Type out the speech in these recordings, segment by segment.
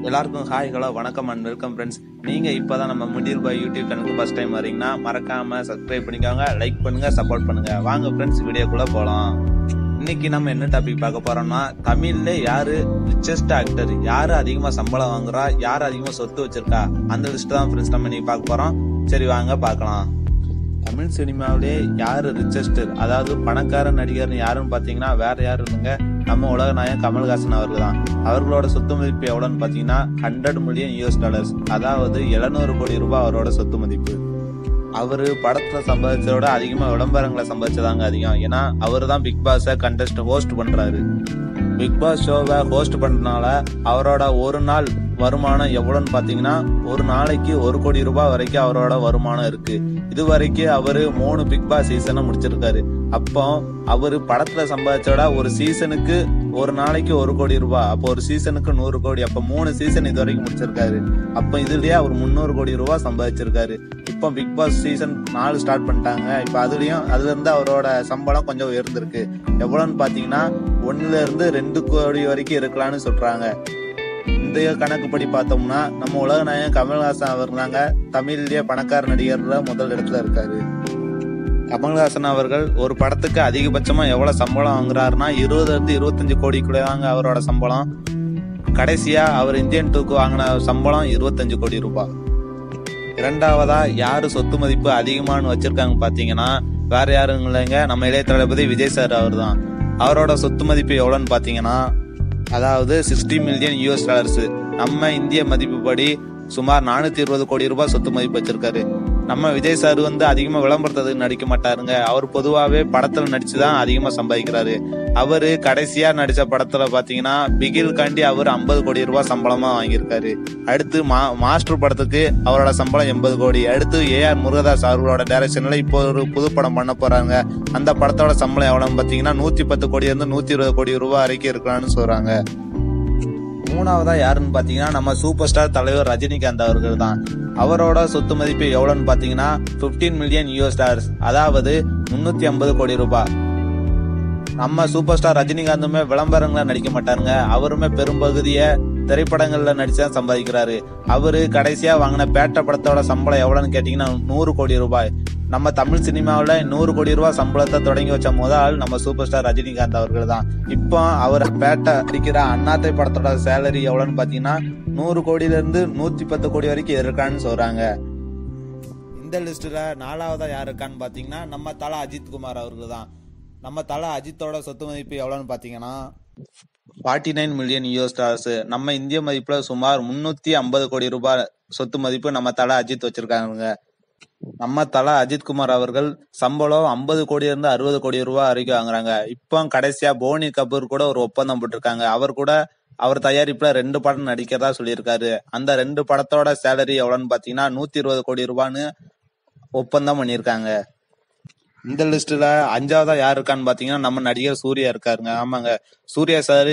எல்லாருக்கும் hi hello வணக்கம் and welcome friends நீங்க இப்பதான் நம்ம முடியல் பாய் யூடியூப் சேனலுக்கு ஃபர்ஸ்ட் டைம் வரீங்கன்னா மறக்காம சப்ஸ்கிரைப் பண்ணிக்கோங்க லைக் பண்ணுங்க சப்போர்ட் பண்ணுங்க வாங்க ஃப்ரெண்ட்ஸ் வீடியோக்குள்ள போலாம் இன்னைக்கு நம்ம என்ன டாபிக் பார்க்க போறோம்னா தமிழ்ல யாரு ரிச்சஸ்ட் ஆக்டர் யாரு அதிகமா சம்பளம் வாங்குறா யாரு அதிகமா சொத்து வச்சிருக்கா அந்த லிஸ்ட் தான் ஃப்ரெண்ட்ஸ் நம்ம இன்னைக்கு பார்க்க போறோம் சரி வாங்க பார்க்கலாம் தமிழ் சினிமாவிலே யாரு ரிச்சஸ்ட் அதாவது பணக்கார நடிகர்னு யாருன்னு பாத்தீங்கன்னா வேற யாரும் இல்லைங்க நம்ம உலக நாயகன் கமல்ஹாசன் அவர்கள் தான் அவர்களோட சொத்து மதிப்பு எவ்வளவுன்னு பாத்தீங்கன்னா ஹண்ட்ரட் மில்லியன் யூஎஸ் டாலர்ஸ் அதாவது எழுநூறு கோடி ரூபாய் அவரோட சொத்து மதிப்பு அவரு படத்துல சம்பாதிச்சத விட அதிகமா விளம்பரங்களை சம்பாதிச்சதாங்க அதிகம் ஏன்னா அவரு தான் பிக் பாஸ கண்டெஸ்ட் ஹோஸ்ட் பண்றாரு பிக் பாஸ் ஷோவை ஹோஸ்ட் பண்றதுனால அவரோட ஒரு நாள் வருமானம் எவ்வளவுன்னு பாத்தீங்கன்னா ஒரு நாளைக்கு ஒரு கோடி ரூபாய் வரைக்கும் அவரோட வருமானம் இருக்கு இது வரைக்கும் அவரு மூணு பிக் பாஸ் சீசனை முடிச்சிருக்காரு அப்போ அவரு படத்துல சம்பாதிச்சோட ஒரு சீசனுக்கு ஒரு நாளைக்கு ஒரு கோடி ரூபாய் அப்போ ஒரு சீசனுக்கு நூறு கோடி அப்ப மூணு சீசன் இது வரைக்கும் முடிச்சிருக்காரு அப்ப இதுலயே அவர் முந்நூறு கோடி ரூபாய் சம்பாதிச்சிருக்காரு இப்போ பிக் பாஸ் சீசன் நாலு ஸ்டார்ட் பண்ணிட்டாங்க இப்ப அதுலயும் அதுல இருந்து அவரோட சம்பளம் கொஞ்சம் உயர்ந்திருக்கு எவ்வளவுன்னு பாத்தீங்கன்னா ஒண்ணுல இருந்து ரெண்டு கோடி வரைக்கும் இருக்கலாம்னு சொல்றாங்க இந்த கணக்குப்படி பார்த்தோம்னா நம்ம உலக நாயகன் கமல்ஹாசன் அவர் தாங்க தமிழ்லயே பணக்கார நடிகர்ல முதல் இடத்துல இருக்காரு கமல்ஹாசன் அவர்கள் ஒரு படத்துக்கு அதிகபட்சமா எவ்வளவு சம்பளம் வாங்குறாருன்னா இருபதுல இருந்து இருபத்தஞ்சு கோடிக்குள்ள தாங்க அவரோட சம்பளம் கடைசியா அவர் இந்தியன் டூக்கு வாங்கின சம்பளம் இருபத்தஞ்சு கோடி ரூபாய் இரண்டாவதா யாரு சொத்து மதிப்பு அதிகமானு வச்சிருக்காங்க பாத்தீங்கன்னா வேற யாரும் இல்லைங்க நம்ம இளைய தளபதி விஜய் சார் அவர் தான் அவரோட சொத்து மதிப்பு எவ்வளவுன்னு பாத்தீங்கன்னா அதாவது சிக்ஸ்டி மில்லியன் யூஎஸ் டாலர்ஸ் நம்ம இந்திய மதிப்புப்படி சுமார் நானூத்தி இருபது கோடி ரூபாய் சொத்து மதிப்பு வச்சிருக்காரு நம்ம விஜய் சார் வந்து அதிகமா விளம்பரத்துக்கு நடிக்க மாட்டாருங்க அவர் பொதுவாவே படத்துல நடிச்சுதான் அதிகமா சம்பாதிக்கிறாரு அவரு கடைசியா நடிச்ச படத்துல பாத்தீங்கன்னா பிகில் காண்டி அவர் ஐம்பது கோடி ரூபாய் சம்பளமா வாங்கியிருக்காரு அடுத்து மா மாஸ்டர் படத்துக்கு அவரோட சம்பளம் எண்பது கோடி அடுத்து ஏஆர் முருகதாஸ் அவர்களோட டைரக்ஷன்ல இப்போ ஒரு புது படம் பண்ண போறாங்க அந்த படத்தோட சம்பளம் எவ்வளவுன்னு பாத்தீங்கன்னா நூத்தி பத்து கோடி இருந்து நூத்தி இருபது கோடி ரூபாய் வரைக்கும் இருக்கலாம்னு சொல்றாங்க மூணாவதா யாருன்னு பாத்தீங்கன்னா நம்ம சூப்பர் ஸ்டார் தலைவர் ரஜினிகாந்த் அவர்கள் தான் அவரோட சொத்து மதிப்பு எவ்வளவுன்னு பாத்தீங்கன்னா 15 மில்லியன் யூஎஸ் டாலர்ஸ் அதாவது முன்னூத்தி ஐம்பது கோடி ரூபாய் நம்ம சூப்பர் ஸ்டார் ரஜினிகாந்துமே விளம்பரங்கள நடிக்க மாட்டாருங்க அவருமே பெரும்பகுதிய திரைப்படங்கள்ல நடிச்சுதான் சம்பாதிக்கிறாரு அவரு கடைசியா வாங்கின பேட்ட படத்தோட சம்பளம் எவ்வளவுன்னு கேட்டீங்கன்னா நூறு கோடி ரூபாய் நம்ம தமிழ் சினிமாவில் நூறு கோடி ரூபாய் சம்பளத்தை தொடங்கி வச்ச முதல் ஆள் நம்ம சூப்பர் ஸ்டார் ரஜினிகாந்த் அவர்கள் தான் இப்போ அவர் பேட்டை அடிக்கிற அண்ணாத்தை படத்தோட சேலரி எவ்வளவுன்னு பாத்தீங்கன்னா நூறு கோடியில இருந்து நூத்தி பத்து கோடி வரைக்கும் இருக்கான்னு சொல்றாங்க இந்த லிஸ்ட்ல நாலாவதா யார் இருக்கான்னு பாத்தீங்கன்னா நம்ம தலா அஜித் குமார் அவர்கள் தான் நம்ம தலா அஜித்தோட சொத்து மதிப்பு எவ்வளவுன்னு பாத்தீங்கன்னா forty nine million US dollars நம்ம இந்திய மதிப்புல சுமார் முன்னூத்தி ஐம்பது கோடி ரூபாய் சொத்து மதிப்பு நம்ம தலா அஜித் வச்சிருக்காங்க நம்ம தலா அஜித் குமார் அவர்கள் சம்பளம் ஐம்பது கோடி இருந்து அறுபது கோடி ரூபாய் வரைக்கும் வாங்குறாங்க இப்போ கடைசியா போனி கபூர் கூட ஒரு ஒப்பந்தம் போட்டிருக்காங்க அவர் கூட அவர் தயாரிப்புல ரெண்டு படம் நடிக்கிறதா சொல்லியிருக்காரு அந்த ரெண்டு படத்தோட சேலரி எவ்வளவுன்னு பாத்தீங்கன்னா நூத்தி இருபது கோடி ரூபான்னு ஒப்பந்தம் பண்ணியிருக்காங்க இந்த லிஸ்ட்ல அஞ்சாவதா யார் இருக்கான்னு பாத்தீங்கன்னா நம்ம நடிகர் சூர்யா இருக்காருங்க ஆமாங்க சூர்யா சார்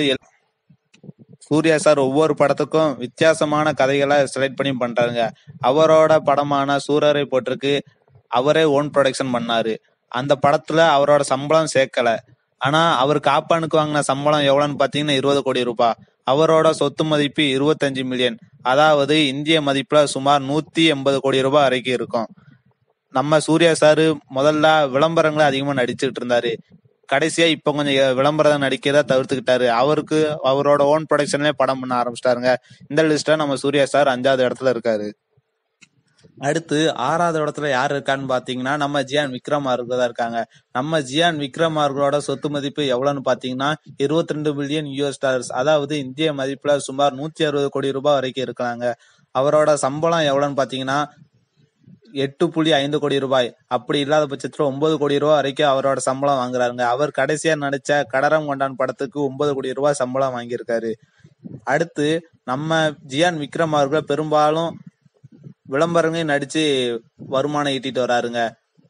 சூர்யா சார் ஒவ்வொரு படத்துக்கும் வித்தியாசமான கதைகளை செலக்ட் பண்ணி பண்றாங்க அவரோட படமான சூரரை போட்டிருக்கு அவரே ஓன் ப்ரொடக்ஷன் பண்ணாரு அந்த படத்துல அவரோட சம்பளம் சேர்க்கல ஆனா அவர் காப்பானுக்கு வாங்கின சம்பளம் எவ்வளவுன்னு பாத்தீங்கன்னா இருபது கோடி ரூபாய் அவரோட சொத்து மதிப்பு இருபத்தஞ்சு மில்லியன் அதாவது இந்திய மதிப்புல சுமார் நூத்தி எண்பது கோடி ரூபாய் வரைக்கும் இருக்கும் நம்ம சூர்யா சாரு முதல்ல விளம்பரங்களை அதிகமா நடிச்சுட்டு இருந்தாரு கடைசியா இப்ப கொஞ்சம் விளம்பரம் நடிக்கிறத தவிர்த்துக்கிட்டாரு அவருக்கு அவரோட ஓன் ப்ரொடக்ஷன்லயே படம் பண்ண ஆரம்பிச்சிட்டாருங்க இந்த லிஸ்ட்ல நம்ம சூர்யா சார் அஞ்சாவது இடத்துல இருக்காரு அடுத்து ஆறாவது இடத்துல யார் இருக்கான்னு பாத்தீங்கன்னா நம்ம ஜியான் விக்ரம் அவர்கள் தான் இருக்காங்க நம்ம ஜியான் விக்ரம் அவர்களோட சொத்து மதிப்பு எவ்வளவுன்னு பாத்தீங்கன்னா இருபத்தி ரெண்டு பில்லியன் யூஎஸ் டாலர்ஸ் அதாவது இந்திய மதிப்புல சுமார் நூத்தி அறுபது கோடி ரூபாய் வரைக்கும் இருக்காங்க அவரோட சம்பளம் எவ்வளவுன்னு பாத்தீங்கன்னா எட்டு புள்ளி ஐந்து கோடி ரூபாய் அப்படி இல்லாத பட்சத்துல ஒன்பது கோடி ரூபாய் வரைக்கும் அவரோட சம்பளம் வாங்குறாருங்க அவர் கடைசியா நடிச்ச கடரம் கொண்டான் படத்துக்கு ஒன்பது கோடி ரூபாய் சம்பளம் வாங்கியிருக்காரு அடுத்து நம்ம ஜியான் விக்ரம் அவர்கள் பெரும்பாலும் விளம்பரங்களையும் நடிச்சு வருமானம் ஈட்டிட்டு வராருங்க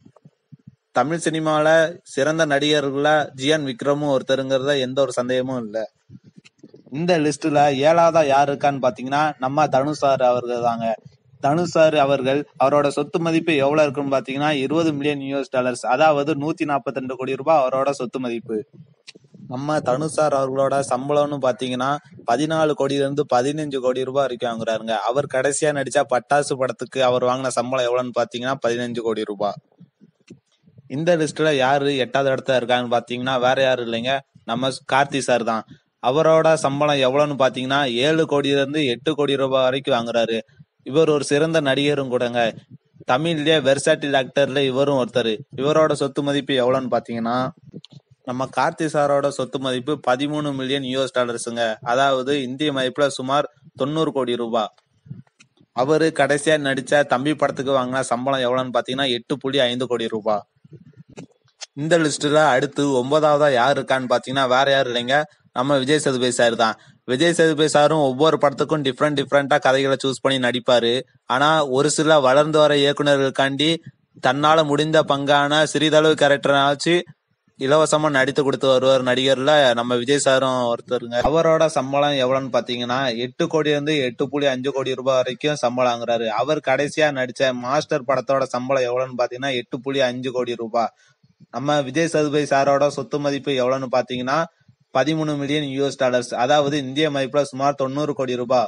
தமிழ் சினிமாவில சிறந்த நடிகர்கள ஜியான் விக்ரமும் ஒருத்தருங்கிறத எந்த ஒரு சந்தேகமும் இல்ல இந்த லிஸ்ட்ல ஏழாவதா யார் இருக்கான்னு பாத்தீங்கன்னா நம்ம தனுஷ் சார் அவர்கள் தாங்க தனுஷ் சார் அவர்கள் அவரோட சொத்து மதிப்பு எவ்வளவு இருக்குன்னு பாத்தீங்கன்னா இருபது மில்லியன் யூஎஸ் டாலர்ஸ் அதாவது நூத்தி நாற்பத்தி ரெண்டு கோடி ரூபாய் அவரோட சொத்து மதிப்பு நம்ம தனுஷார் அவர்களோட சம்பளம்னு பாத்தீங்கன்னா பதினாலு கோடியில இருந்து பதினஞ்சு கோடி ரூபாய் வரைக்கும் வாங்குறாருங்க அவர் கடைசியா நடிச்ச பட்டாசு படத்துக்கு அவர் வாங்கின சம்பளம் எவ்வளவுன்னு பாத்தீங்கன்னா பதினஞ்சு கோடி ரூபாய் இந்த லிஸ்ட்ல யாரு எட்டாவது இடத்துல இருக்காங்கன்னு பாத்தீங்கன்னா வேற யாரும் இல்லைங்க நம்ம கார்த்தி சார் தான் அவரோட சம்பளம் எவ்வளவுன்னு பாத்தீங்கன்னா ஏழு கோடியில இருந்து எட்டு கோடி ரூபாய் வரைக்கும் வாங்குறாரு இவர் ஒரு சிறந்த நடிகரும் கூடங்க தமிழ்லயே வெர்சாட்டில் ஆக்டர்ல இவரும் ஒருத்தர் இவரோட சொத்து மதிப்பு எவ்வளவுன்னு பாத்தீங்கன்னா நம்ம கார்த்தி சாரோட சொத்து மதிப்பு பதிமூணு மில்லியன் யூஎஸ் டாலர்ஸுங்க அதாவது இந்திய மதிப்புல சுமார் தொண்ணூறு கோடி ரூபாய் அவரு கடைசியா நடிச்ச தம்பி படத்துக்கு வாங்கின சம்பளம் எவ்வளவுன்னு பாத்தீங்கன்னா எட்டு புள்ளி ஐந்து கோடி ரூபாய் இந்த லிஸ்ட்ல அடுத்து ஒன்பதாவதா யார் இருக்கான்னு பாத்தீங்கன்னா வேற யாரும் இல்லைங்க நம்ம விஜய் சேதுபதி சார் தான் விஜய் சேதுபதி சாரும் ஒவ்வொரு படத்துக்கும் டிஃப்ரெண்ட் டிஃப்ரெண்டா கதைகளை சூஸ் பண்ணி நடிப்பாரு ஆனா ஒரு சில வளர்ந்து வர இயக்குனர்களுக்காண்டி தன்னால முடிந்த பங்கான சிறிதளவு கேரக்டராச்சு இலவசமா நடித்து கொடுத்து வருவார் நடிகர்ல நம்ம விஜய் சாரும் ஒருத்தருங்க அவரோட சம்பளம் எவ்வளவுன்னு பாத்தீங்கன்னா எட்டு கோடி இருந்து எட்டு புள்ளி அஞ்சு கோடி ரூபாய் வரைக்கும் சம்பளம் வாங்குறாரு அவர் கடைசியா நடிச்ச மாஸ்டர் படத்தோட சம்பளம் எவ்வளவுன்னு பாத்தீங்கன்னா எட்டு புள்ளி அஞ்சு கோடி ரூபாய் நம்ம விஜய் சேதுபதி சாரோட சொத்து மதிப்பு எவ்வளவுன்னு பாத்தீங்கன்னா பதிமூணு மில்லியன் யூஎஸ் டாலர்ஸ் அதாவது இந்திய மதிப்புல சுமார் தொண்ணூறு கோடி ரூபாய்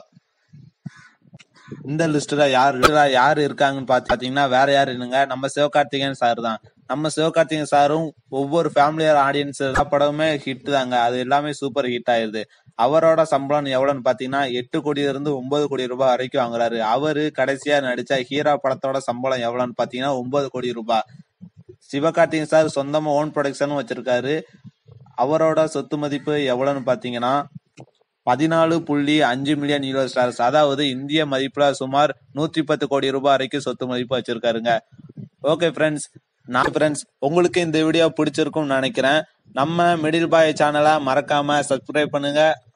இந்த லிஸ்ட்ல யார் யார் இருக்காங்கன்னு பாத்தீங்கன்னா வேற யாரு இல்லைங்க நம்ம சிவகார்த்திகேயன் சார் தான் நம்ம சிவகார்த்திகேயன் சாரும் ஒவ்வொரு ஃபேமிலியர் ஆடியன்ஸ் எல்லா படமுமே ஹிட் தாங்க அது எல்லாமே சூப்பர் ஹிட் ஆயிருது அவரோட சம்பளம் எவ்வளவுன்னு பாத்தீங்கன்னா எட்டு கோடியில இருந்து ஒன்பது கோடி ரூபாய் வரைக்கும் வாங்குறாரு அவரு கடைசியா நடிச்ச ஹீரா படத்தோட சம்பளம் எவ்வளவுன்னு பாத்தீங்கன்னா ஒன்பது கோடி ரூபாய் சிவகார்த்திகேயன் சார் சொந்தமா ஓன் ப்ரொடக்ஷன் வச்சிருக்காரு அவரோட சொத்து மதிப்பு எவ்வளவுன்னு பாத்தீங்கன்னா பதினாலு புள்ளி அஞ்சு மில்லியன் யூஎஸ் டாலர்ஸ் அதாவது இந்திய மதிப்புல சுமார் நூத்தி பத்து கோடி ரூபாய் வரைக்கும் சொத்து மதிப்பு வச்சிருக்காருங்க ஓகே ஃப்ரெண்ட்ஸ் நான் ஃப்ரெண்ட்ஸ் உங்களுக்கு இந்த வீடியோ பிடிச்சிருக்கும்னு நினைக்கிறேன் நம்ம மிடில் பாய் சேனலை மறக்காம சப்ஸ்கிரைப் பண்ணுங்க